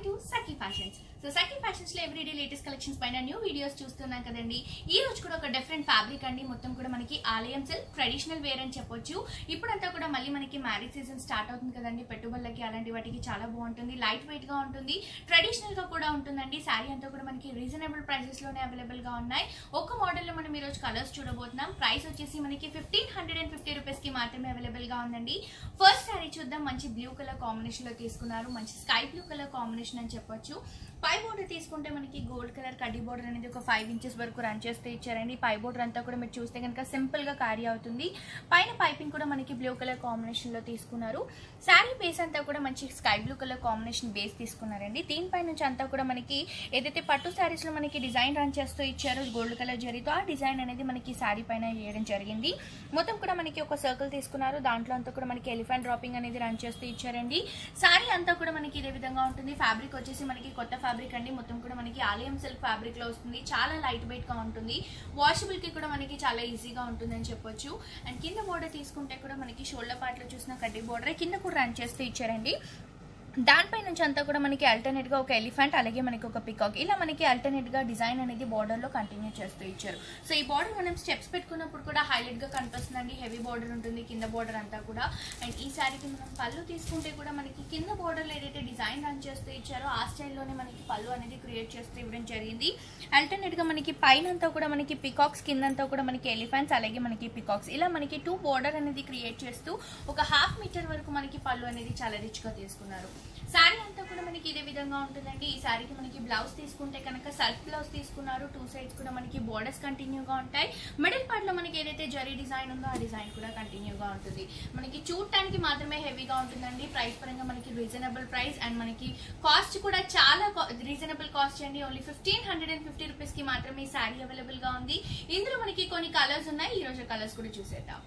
to Sakhi fashions so Sakhi fashions లో everyday latest collections పైన new videos చూస్తున్నాం కదండి ఈ రోజు కూడా ఒక డిఫరెంట్ ఫ్యాబ్రిక్ అండి మొత్తం కూడా మనకి ఆలయం సిల్క్ ట్రెడిషనల్ వేర్ అని చెప్పొచ్చు ఇప్పుడంతా కూడా మళ్ళీ మనకి మ్యారేజ్ సీజన్ స్టార్ట్ అవుతుంది కదండి పెట్టుబడులకి అలాంటి వాటికి చాలా బాగుంటుంది లైట్ వెయిట్ గా ఉంటుంది ట్రెడిషనల్ గా కూడా ఉంటుందండి శారీ అంతా కూడా మనకి రీజనబుల్ ప్రైసెస్ లోనే అవైలబుల్ గా ఉన్నాయి ఒక మోడల్ లో మనం ఈ రోజు కలర్స్ చూడబోతున్నాం ప్రైస్ వచ్చేసి మనకి fifteen hundred and fifty rupees కి మాత్రమే అవైలబుల్ గా ఉందండి ఫస్ట్ శారీ చూద్దాం మంచి బ్లూ కలర్ కాంబినేషన్ లో తీసుకున్నారు మంచి స్కై బ్లూ కలర్ కాంబినేషన్ అని చెప్పొచ్చు పై బోర్డర్ తీసుకుంటే మనకి గోల్డ్ కలర్ కడ్డీ బోర్డర్ అనేది ఒక ఫైవ్ ఇంచెస్ వరకు రన్ చేస్తే ఇచ్చారండి పై బోర్డర్ అంతా కూడా మీరు చూస్తే కనుక సింపుల్ గా క్యారీ అవుతుంది పైన పైపింగ్ కూడా మనకి బ్లూ కలర్ కాంబినేషన్ లో తీసుకున్నారు శారీ బేస్ అంతా కూడా మంచి sky blue colour combination base తీసుకున్నారండి దీనిపై నుంచి అంతా కూడా మనకి ఏదైతే పట్టు శారీస్ లో మనకి డిజైన్ రన్ చేస్తూ ఇచ్చారో గోల్డ్ కలర్ జరీతో ఆ డిజైన్ అనేది మనకి శారీ పైన వేయడం జరిగింది మొత్తం కూడా మనకి ఒక సర్కిల్ తీసుకున్నారు దాంట్లో అంతా కూడా మనకి ఎలిఫెంట్ డ్రాపింగ్ అనేది రన్ చేస్తూ ఇచ్చారండి శారీ అంతా కూడా మనకి ఇదే విధంగా ఉంటుంది ఫ్యాబ్రిక్ వచ్చేసి మనకి కొత్త ఫ్యాబ్రిక్ అండి మొత్తం కూడా మనకి ఆలయం సిల్క్ ఫ్యాబ్రిక్ లో వస్తుంది చాలా లైట్ వెయిట్ గా ఉంటుంది వాషబుల్ కి కూడా మనకి చాలా ఈజీగా ఉంటుంది అని చెప్పొచ్చు అండ్ కింద బోర్డర్ తీసుకుంటే కూడా మనకి షోల్డర్ పార్ట్ లో చూసిన కడ్డీ బోర్డర్ కింద కూడా రన్ చేస్తూ ఇచ్చారండి దానిపై నుంచి అంతా కూడా మనకి అల్టర్నేట్ గా ఒక ఎలిఫెంట్ అలాగే మనకి ఒక పికాక్ ఇలా మనకి అల్టర్నేట్ గా డిజైన్ అనేది బార్డర్ లో కంటిన్యూ చేస్తూ ఇచ్చారు సో ఈ బార్డర్ మనం స్టెప్స్ పెట్టుకున్నప్పుడు కూడా హైలైట్ గా కనిపిస్తుందండి హెవీ బార్డర్ ఉంటుంది కింద బార్డర్ అంతా కూడా అండ్ ఈ శారీకి మనం పళ్ళు తీసుకుంటే కూడా మనకి కింద బార్డర్ లో ఏదైతే డిజైన్ రన్ చేస్తూ ఇచ్చారో ఆ స్టైల్లోనే మనకి పళ్ళు అనేది క్రియేట్ చేస్తూ ఇవ్వడం జరిగింది అల్టర్నేట్ గా మనకి పైన అంతా కూడా మనకి పికాక్స్ కిందంతా కూడా మనకి ఎలిఫెంట్స్ అలాగే మనకి పికాక్స్ ఇలా మనకి టూ బార్డర్ అనేది క్రియేట్ చేస్తూ ఒక హాఫ్ మీటర్ వరకు మనకి పళ్ళు అనేది చాలా రిచ్ గా తీసుకున్నారు శారీ అంతా కూడా మనకి ఇదే విధంగా ఉంటుందండి ఈ శారీకి మనకి బ్లౌజ్ తీసుకుంటే కనుక సెల్ఫ్ బ్లౌజ్ తీసుకున్నారు టూ సైడ్స్ కూడా మనకి బోర్డర్స్ కంటిన్యూగా ఉంటాయి మిడిల్ పార్ట్ లో మనకి ఏదైతే జరీ డిజైన్ ఉందో ఆ డిజైన్ కూడా కంటిన్యూగా ఉంటుంది మనకి చూడటానికి మాత్రమే హెవీగా ఉంటుందండి ప్రైస్ పరంగా మనకి రీజనబుల్ ప్రైస్ అండ్ మనకి కాస్ట్ కూడా చాలా రీజనబుల్ కాస్ట్ అండి only fifteen hundred and fifty rupees కి మాత్రమే ఈ శారీ అవైలబుల్ గా ఉంది ఇందులో మనకి కొన్ని కలర్స్ ఉన్నాయి ఈ రోజు కలర్స్ కూడా చూసేద్దాం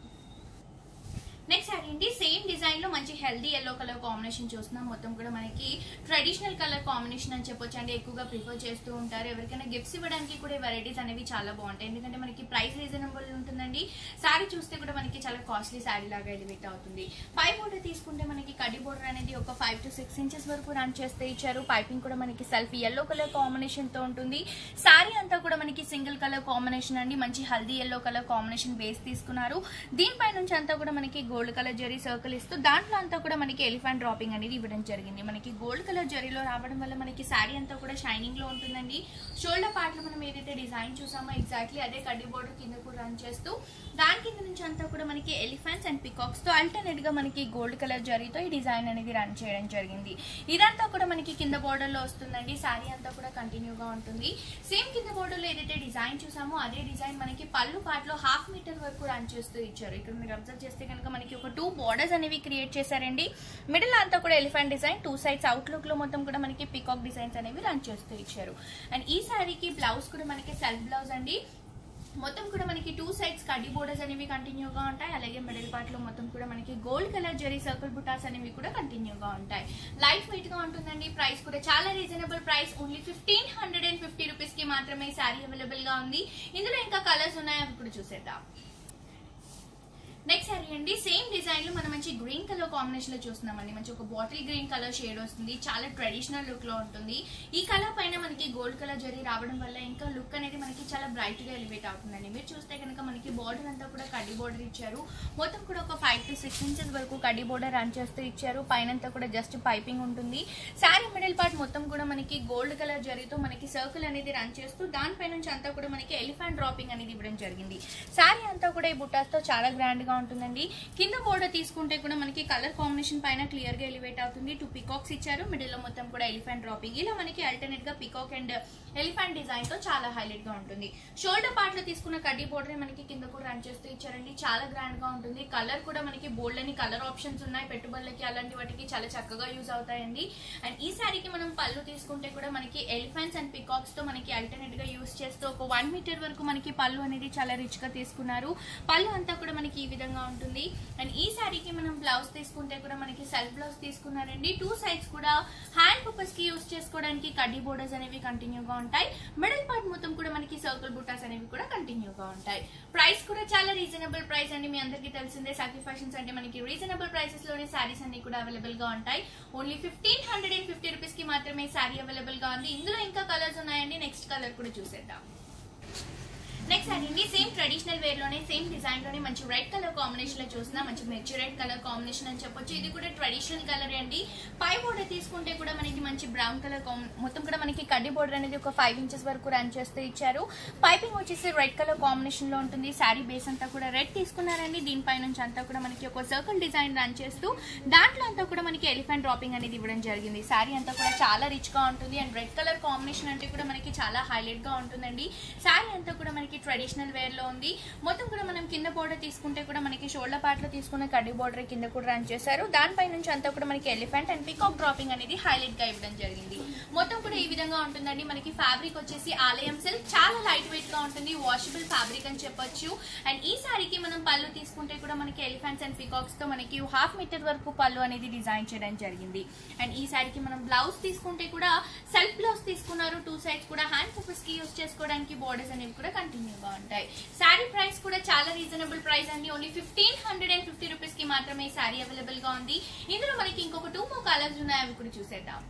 నెక్స్ట్ శారీ అండి సేమ్ డిజైన్ లో మంచి హెల్దీ ఎల్లో కలర్ కాంబినేషన్ చూస్తున్నాం మొత్తం కూడా మనకి ట్రెడిషనల్ కలర్ కాంబినేషన్ అని చెప్పొచ్చు అండి ఎక్కువగా ప్రిఫర్ చేస్తూ ఉంటారు ఎవరికైనా గిఫ్ట్స్ ఇవ్వడానికి కూడా వెరైటీస్ అనేవి చాలా బాగుంటాయి ఎందుకంటే మనకి ప్రైస్ రీజనబుల్ ఉంటుందండి శారీ చూస్తే కూడా మనకి చాలా కాస్ట్లీ శారీ లాగా ఎలివేట్ అవుతుంది పై బోర్డర్ తీసుకుంటే మనకి కడి బోర్డర్ అనేది ఒక ఫైవ్ టు సిక్స్ ఇంచెస్ వరకు రన్ చేస్తే ఇచ్చారు పైపింగ్ కూడా మనకి సెల్ఫ్ ఎల్లో కలర్ కాంబినేషన్ తో ఉంటుంది శారీ అంతా కూడా మనకి సింగిల్ కలర్ కాంబినేషన్ అండి మంచి haldi yellow colour combination base తీసుకున్నారు దీనిపై నుంచి అంతా కూడా మనకి గోల్డ్ కలర్ జరీ సర్కిల్ ఇస్తూ దాంట్లో అంతా కూడా మనకి ఎలిఫెంట్ డ్రాపింగ్ అనేది ఇవ్వడం జరిగింది మనకి గోల్డ్ కలర్ జరీలో రావడం వల్ల మనకి శారీ అంతా కూడా షైనింగ్ లో ఉంటుందండి షోల్డర్ పార్ట్ లో మనం ఏదైతే డిజైన్ చూసామో ఎగ్జాక్ట్లీ అదే కడ్డీ బోర్డర్ కింద కూడా రన్ చేస్తూ దాని కింద నుంచి అంతా కూడా మనకి ఎలిఫెంట్స్ అండ్ పికాక్స్ తో అల్టర్నేట్ గా మనకి గోల్డ్ కలర్ జరీతో ఈ డిజైన్ అనేది రన్ చేయడం జరిగింది ఇదంతా కూడా మనకి కింద బోర్డర్ లో వస్తుందండి శారీ అంతా కూడా కంటిన్యూగా ఉంటుంది సేమ్ కింద బోర్డర్ లో ఏదైతే డిజైన్ చూసామో అదే డిజైన్ మనకి పళ్ళు పార్ట్ లో హాఫ్ మీటర్ వరకు రన్ చేస్తూ ఇచ్చారు ఇక్కడ మీరు అబ్జర్వ్ చేస్తే కనుక మనకి ఒక టూ బోర్డర్స్ అనేవి క్రియేట్ చేశారండి మిడిల్ అంతా కూడా elephant design two sides outlook లో మొత్తం కూడా మనకి పికాక్ డిజైన్స్ అనేవి రన్ చేస్తూ ఇచ్చారు అండ్ ఈ శారీకి బ్లౌజ్ కూడా మనకి సెల్ఫ్ బ్లౌజ్ అండి మొత్తం కూడా మనకి టూ సైడ్స్ కడ్డీ బోర్డర్స్ అనేవి కంటిన్యూగా ఉంటాయి అలాగే మిడిల్ పార్ట్ లో మొత్తం కూడా మనకి గోల్డ్ కలర్ జరీ సర్కిల్ బుటాస్ అనేవి కూడా కంటిన్యూగా ఉంటాయి లైట్ వెయిట్ గా ఉంటుందండి ప్రైస్ కూడా చాలా reasonable price only fifteen hundred and fifty rupees కి మాత్రమే శారీ అవైలబుల్ గా ఉంది ఇందులో ఇంకా కలర్స్ ఉన్నాయి అవి కూడా చూసేద్దాం నెక్స్ట్ శారీ అండి సేమ్ డిజైన్ లో మనం మంచి గ్రీన్ కలర్ కాంబినేషన్ లో చూస్తున్నామండి మంచి ఒక బాటిల్ గ్రీన్ కలర్ షేడ్ వస్తుంది చాలా ట్రెడిషనల్ లుక్ లో ఉంటుంది ఈ కలర్ పైన మనకి గోల్డ్ కలర్ జరీ రావడం వల్ల ఇంకా లుక్ అనేది మనకి చాలా బ్రైట్ గా ఎలివేట్ అవుతుందండి మీరు చూస్తే కనుక మనకి బార్డర్ అంతా కూడా కడ్డీ బార్డర్ ఇచ్చారు మొత్తం కూడా ఒక ఫైవ్ టు సిక్స్ ఇంచెస్ వరకు కడ్డీ బార్డర్ రన్ చేస్తూ ఇచ్చారు పైన కూడా జస్ట్ పైపింగ్ ఉంటుంది శారీ మిడిల్ పార్ట్ మొత్తం కూడా మనకి గోల్డ్ కలర్ జరీతో మనకి సర్కిల్ అనేది రన్ చేస్తూ దానిపై నుంచి అంతా కూడా మనకి ఎలిఫెంట్ డ్రాపింగ్ అనేది ఇవ్వడం జరిగింది శారీ అంతా కూడా ఈ బుట్టాస్ తో చాలా గ్రాండ్ గా ఉంటుందండి కింద బోర్డర్ తీసుకుంటే కూడా మనకి కలర్ కాంబినేషన్ పైన క్లియర్ గా ఎలివేట్ అవుతుంది టూ పికాక్స్ ఇచ్చారు మిడిల్ లో మొత్తం కూడా ఎలిఫెంట్ డ్రాపింగ్ ఇలా మనకి అల్టర్నేట్ గా పికాక్ అండ్ ఎలిఫెంట్ డిజైన్ తో చాలా హైలైట్ గా ఉంటుంది షోల్డర్ పార్ట్ లో తీసుకున్న కడ్డీ బోర్డర్ మనకి కింద కూడా రన్ చేస్తూ ఇచ్చారండి చాలా గ్రాండ్ గా ఉంటుంది కలర్ కూడా మనకి బోల్డ్ అని కలర్ ఆప్షన్స్ ఉన్నాయి పెట్టుబడులకి అలాంటి వాటికి చాలా చక్కగా యూజ్ అవుతాయండి అండ్ ఈ శారీకి మనం పళ్ళు తీసుకుంటే కూడా మనకి ఎలిఫెంట్స్ అండ్ పికాక్స్ తో మనకి అల్టర్నేట్ గా యూజ్ చేస్తూ ఒక వన్ మీటర్ వరకు మనకి పళ్ళు అనేది చాలా రిచ్ గా తీసుకున్నారు పళ్ళు అంతా కూడా మనకి ఈ విధంగా ఉంటుంది అండ్ ఈ శారీకి మనం బ్లౌజ్ తీసుకుంటే కూడా మనకి సెల్ఫ్ బ్లౌజ్ తీసుకున్నారండి టూ సైడ్స్ కూడా హ్యాండ్ పర్పస్ కి యూస్ చేసుకోవడానికి కడ్డీ బోర్డర్స్ అనేవి కంటిన్యూగా ఉంటాయి మిడిల్ పార్ట్ మొత్తం కూడా మనకి సర్కిల్ బుట్టాస్ అనేవి కూడా కంటిన్యూగా ఉంటాయి ప్రైస్ కూడా చాలా రీజనబుల్ ప్రైస్ అండి మీ అందరికీ తెలిసిందే సాకి ఫ్యాషన్స్ అంటే మనకి రీజనబుల్ ప్రైసెస్ లోనే శారీస్ అన్ని కూడా అవైలబుల్ గా ఉంటాయి only fifteen hundred and fifty rupees కి మాత్రమే శారీ అవైలబుల్ గా ఉంది ఇందులో ఇంకా కలర్స్ ఉన్నాయండి నెక్స్ట్ కలర్ కూడా చూసేద్దాం నెక్స్ట్ అండి సేమ్ ట్రెడిషనల్ వేర్ లోనే సేమ్ డిజైన్ లోనే మంచి రెడ్ కలర్ కాంబినేషన్ లో చూస్తున్నా మంచి మెచ్యూ రెడ్ కలర్ కాంబినేషన్ అని చెప్పొచ్చు ఇది కూడా ట్రెడిషనల్ కలర్ అండి పై బోర్డర్ తీసుకుంటే కూడా మనకి మంచి బ్రౌన్ కలర్ మొత్తం కూడా మనకి కడ్డీ బోర్డర్ అనేది ఒక ఫైవ్ ఇంచెస్ వరకు రన్ చేస్తూ ఇచ్చారు పైపింగ్ వచ్చేసి రెడ్ కలర్ కాంబినేషన్ లో ఉంటుంది శారీ బేస్ అంతా కూడా రెడ్ తీసుకున్నారండి దీనిపై నుంచి అంతా కూడా మనకి ఒక సర్కిల్ డిజైన్ రన్ చేస్తూ దాంట్లో అంతా కూడా మనకి ఎలిఫెంట్ డ్రాపింగ్ అనేది ఇవ్వడం జరిగింది శారీ అంతా కూడా చాలా రిచ్ గా ఉంటుంది అండ్ రెడ్ కలర్ కాంబినేషన్ అంటే కూడా మనకి చాలా హైలైట్ గా ఉంటుందండి శారీ అంతా కూడా మనకి ట్రెడిషనల్ వేర్ లో ఉంది మొత్తం కూడా మనం కింద బోర్డర్ తీసుకుంటే కూడా మనకి షోల్డర్ పార్ట్ లో తీసుకున్న కడ్డీ బోర్డర్ కింద కూడా రన్ చేశారు దానిపై నుంచి అంతా కూడా మనకి ఎలిఫెంట్ అండ్ పికాక్ డ్రాపింగ్ అనేది హైలైట్ గా ఇవ్వడం జరిగింది మొత్తం కూడా ఈ విధంగా ఉంటుందండి మనకి ఫ్యాబ్రిక్ వచ్చేసి ఆలయం సిల్క్ చాలా లైట్ వెయిట్ గా ఉంటుంది వాషబుల్ ఫ్యాబ్రిక్ అని చెప్పొచ్చు అండ్ ఈ సారీకి మనం పళ్ళు తీసుకుంటే కూడా మనకి ఎలిఫెంట్స్ అండ్ పికాక్స్ తో మనకి హాఫ్ మీటర్ వరకు పళ్ళు అనేది డిజైన్ చేయడం జరిగింది అండ్ ఈ సారీకి మనం బ్లౌజ్ తీసుకుంటే కూడా సెల్ఫ్ బ్లౌజ్ తీసుకున్నారు టూ సైడ్స్ కూడా హ్యాండ్ పర్పస్ కి యూస్ చేసుకోవడానికి బోర్డర్స్ అనేవి కూడా కంటిన్యూగా ఉంటాయి శారీ ప్రైస్ కూడా చాలా రీజనబుల్ ప్రైస్ అండి only fifteen hundred and fifty rupees కి మాత్రమే శారీ అవైలబుల్ గా ఉంది ఇందులో మనకి ఇంకొక టూ మో కలర్స్ ఉన్నాయి అవి కూడా చూసేద్దాం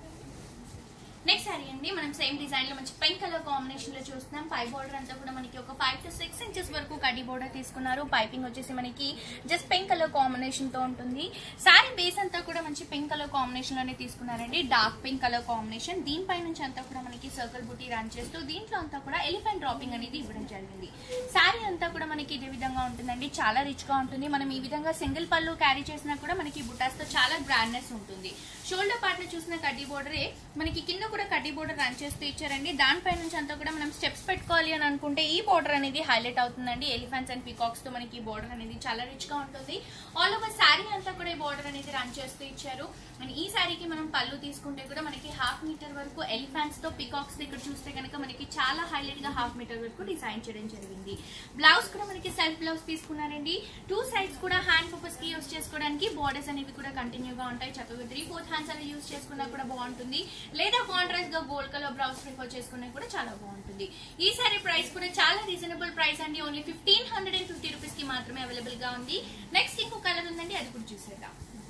నెక్స్ట్ సారీ అండి మనం సేమ్ డిజైన్ లో మంచి పెంక్ కలర్ కాంబినేషన్ లో చూస్తున్నాం పై బోర్డర్ అంతా కూడా మనకి ఒక ఫైవ్ టు సిక్స్ ఇంచెస్ వరకు కడ్డీ బోర్డర్ తీసుకున్నారు పైపింగ్ వచ్చేసి మనకి జస్ట్ పింక్ కలర్ కాంబినేషన్ తో ఉంటుంది సారీ బేస్ అంతా కూడా మంచి పింక్ కలర్ కాంబినేషన్ లోనే తీసుకున్నారండి డార్క్ పింక్ కలర్ కాంబినేషన్ దీనిపై నుంచి అంతా కూడా మనకి సర్కిల్ బుట్టి రన్ చేస్తూ దీంట్లో అంతా కూడా ఎలిఫెంట్ డ్రాపింగ్ అనేది ఇవ్వడం జరిగింది సారీ అంతా కూడా మనకి ఇదే విధంగా ఉంటుందండి చాలా రిచ్ గా ఉంటుంది మనం ఈ విధంగా సింగిల్ పళ్ళు క్యారీ చేసినా కూడా మనకి బుటాస్ తో చాలా గ్రాండ్నెస్ ఉంటుంది షోల్డర్ పార్ట్ లో చూసిన కడ్డీ బోర్డరే మనకి కింద కూడా కడ్డీ బోర్డర్ రన్ చేస్తూ ఇచ్చారండి దానిపై నుంచి అంతా కూడా మనం స్టెప్స్ పెట్టుకోవాలి అని అనుకుంటే ఈ బోర్డర్ అనేది హైలైట్ అవుతుందండి ఎలిఫెంట్స్ అండ్ పీకాక్స్ తో మనకి ఈ బోర్డర్ అనేది చాలా రిచ్ గా ఉంటుంది ఆల్ ఓవర్ శారీ అంతా కూడా ఈ బోర్డర్ అనేది రన్ చేస్తూ ఇచ్చారు అండ్ ఈ శారీకి మనం పళ్ళు తీసుకుంటే కూడా మనకి హాఫ్ మీటర్ వరకు ఎలిఫెంట్స్ తో పికాక్స్ ఇక్కడ చూస్తే కనుక మనకి చాలా హైలైట్ గా హాఫ్ మీటర్ వరకు డిజైన్ చేయడం జరిగింది బ్లౌజ్ కూడా మనకి సెల్ఫ్ బ్లౌజ్ తీసుకున్నారండి టూ సైడ్స్ కూడా హ్యాండ్ పర్పస్ కి యూస్ చేసుకోవడానికి బోర్డర్స్ అనేవి కూడా కంటిన్యూగా ఉంటాయి చక్కగా త్రీ ఫోర్త్ హ్యాండ్స్ అనేవి యూస్ చేసుకున్నా కూడా బాగుంటుంది లేదా కాంట్రాస్ట్ గా గోల్డ్ కలర్ బ్లౌజ్ ప్రిఫర్ చేసుకున్నా కూడా చాలా బాగుంటుంది ఈ సారీ ప్రైస్ కూడా చాలా రీజనబుల్ ప్రైస్ అండి only fifteen hundred and fifty rupees కి మాత్రమే అవైలబుల్ గా ఉంది నెక్స్ట్ ఇంకో కలర్ ఉందండి అది కూడా చూసేద్దాం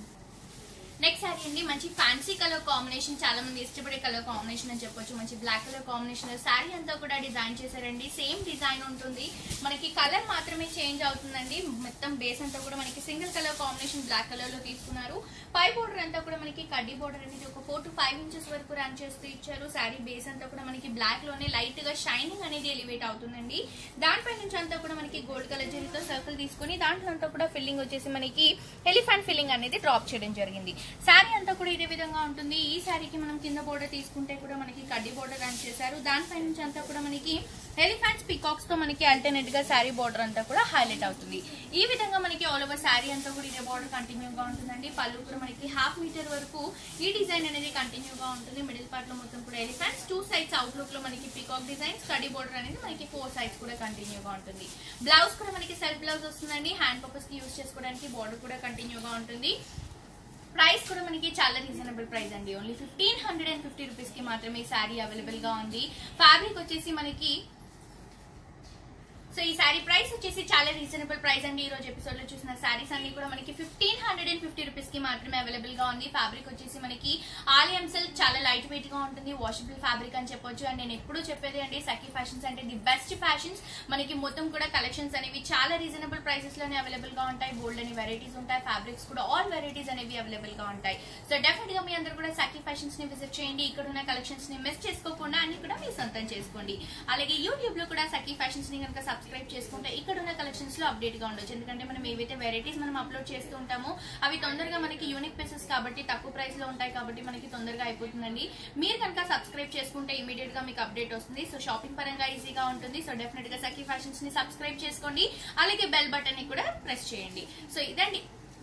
నెక్స్ట్ సారీ అండి మంచి ఫ్యాన్సీ కలర్ కాంబినేషన్ చాలా మంది ఇష్టపడే కలర్ కాంబినేషన్ అని చెప్పొచ్చు మంచి బ్లాక్ కలర్ కాంబినేషన్ శారీ అంతా కూడా డిజైన్ చేశారండి సేమ్ డిజైన్ ఉంటుంది మనకి కలర్ మాత్రమే చేంజ్ అవుతుందండి మొత్తం బేస్ అంతా కూడా మనకి single colour combination black colour లో తీసుకున్నారు పై బోర్డర్ అంతా కూడా మనకి కడ్డీ బోర్డర్ అనేది ఒక ఫోర్ టు ఫైవ్ ఇంచెస్ వరకు రన్ చేస్తూ ఇచ్చారు శారీ బేస్ అంతా కూడా మనకి బ్లాక్ లోనే లైట్ గా షైనింగ్ అనేది ఎలివేట్ అవుతుందండి దానిపై నుంచి అంతా కూడా మనకి గోల్డ్ కలర్ జరీతో సర్కిల్ తీసుకుని దాంట్లో అంతా కూడా ఫిల్లింగ్ వచ్చేసి మనకి ఎలిఫెంట్ ఫిల్లింగ్ అనేది డ్రాప్ చేయడం జరిగింది శారీ అంతా కూడా ఇదే విధంగా ఉంటుంది ఈ శారీకి మనం కింద బోర్డర్ తీసుకుంటే కూడా మనకి కడ్డీ బోర్డర్ రన్ చేశారు దానిపై నుంచి అంతా కూడా మనకి ఎలిఫెంట్స్ పికాక్స్ తో మనకి అల్టర్నేట్ గా శారీ బోర్డర్ అంతా కూడా హైలైట్ అవుతుంది ఈ విధంగా మనకి ఆల్ ఓవర్ శారీ అంతా కూడా ఇదే బోర్డర్ కంటిన్యూ గా ఉంటుందండి పళ్ళు కూడా మనకి హాఫ్ మీటర్ వరకు ఈ డిజైన్ అనేది కంటిన్యూ గా ఉంటుంది మిడిల్ పార్ట్ లో మొత్తం కూడా elephants two sides outlook లో మనకి పికాక్ డిజైన్స్ కడ్డీ బోర్డర్ అనేది మనకి ఫోర్ సైడ్స్ కూడా కంటిన్యూ గా ఉంటుంది బ్లౌజ్ కూడా మనకి సెల్ఫ్ బ్లౌజ్ వస్తుందండి హ్యాండ్ పర్పస్ కి యూస్ చేసుకోవడానికి బోర్డర్ కూడా కంటిన్యూ గా ఉంటుంది ప్రైస్ కూడా మనకి చాలా రీజనబుల్ ప్రైస్ అండి only fifteen hundred and fifty rupees కి మాత్రమే శారీ అవైలబుల్ గా ఉంది ఫ్యాబ్రిక్ వచ్చేసి మనకి సో ఈ శారీ ప్రైస్ వచ్చేసి చాలా రీజనబుల్ ప్రైస్ అండి ఈ రోజు ఎపిసోడ్ లో చూసిన శారీస్ అన్ని కూడా మనకి fifteen hundred and fifty rupees కి మాత్రమే అవైలబుల్ గా ఉంది ఫ్యాబ్రిక్ వచ్చేసి మనకి ఆలియం సిల్క్ చాలా లైట్ వెయిట్ గా ఉంటుంది వాషబుల్ ఫ్యాబ్రిక్ అని చెప్పొచ్చు అండ్ నేను ఎప్పుడు చెప్పేది అంటే సఖీ ఫ్యాషన్స్ అంటే ది బెస్ట్ ఫ్యాషన్స్ మనకి మొత్తం కూడా కలెక్షన్స్ అనేవి చాలా రీజనబుల్ ప్రైసెస్ లోనే అవైలబుల్ గా ఉంటాయి బోల్డ్ అని వెరైటీస్ ఉంటాయి ఫ్యాబ్రిక్స్ కూడా ఆల్ వెరైటీస్ అనేవి అవైలబుల్ గా ఉంటాయి సో డెఫినెట్ గా మీ అందరూ కూడా సఖీ ఫ్యాషన్స్ ని విజిట్ చేయండి ఇక్కడ ఉన్న కలెక్షన్స్ ని మిస్ చేసుకోకుండా అన్ని కూడా మీ సొంతం చేసుకోండి అలాగే యూట్యూబ్ లో కూడా సఖీ ఫ్యాషన్స్ ని కనుక సబ్స్క్రైబ్ చేసుకుంటే ఇక్కడ ఉన్న కలెక్షన్స్ లో అప్డేట్ గా ఉండొచ్చు ఎందుకంటే మనం ఏవైతే వెరైటీస్ మనం అప్లోడ్ చేస్తూ ఉంటామో అవి తొందరగా మనకి యూనిక్ పీసెస్ కాబట్టి తక్కువ ప్రైస్ లో ఉంటాయి కాబట్టి మనకి తొందరగా అయిపోతుందండి మీరు కనుక సబ్స్క్రైబ్ చేసుకుంటే ఇమీడియట్ గా మీకు అప్డేట్ వస్తుంది సో షాపింగ్ పరంగా ఈజీగా ఉంటుంది సో డెఫినెట్ గా సఖీ ఫ్యాషన్స్ ని సబ్స్క్రైబ్ చేసుకోండి అలాగే బెల్ బటన్ ని కూడా ప్రెస్ చేయండి సో ఇదండి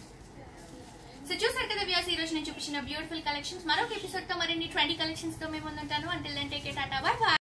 సో చూసారు కదా వ్యాస్ ఈ రోజు నేను చూపించిన బ్యూటిఫుల్ కలెక్షన్స్ మరొక ఎపిసోడ్ తో మరిన్ని ట్వంటీ కలెక్షన్స్ తో మేము ముందుంటాను అంటే టేక్ టాటా బై బాయ్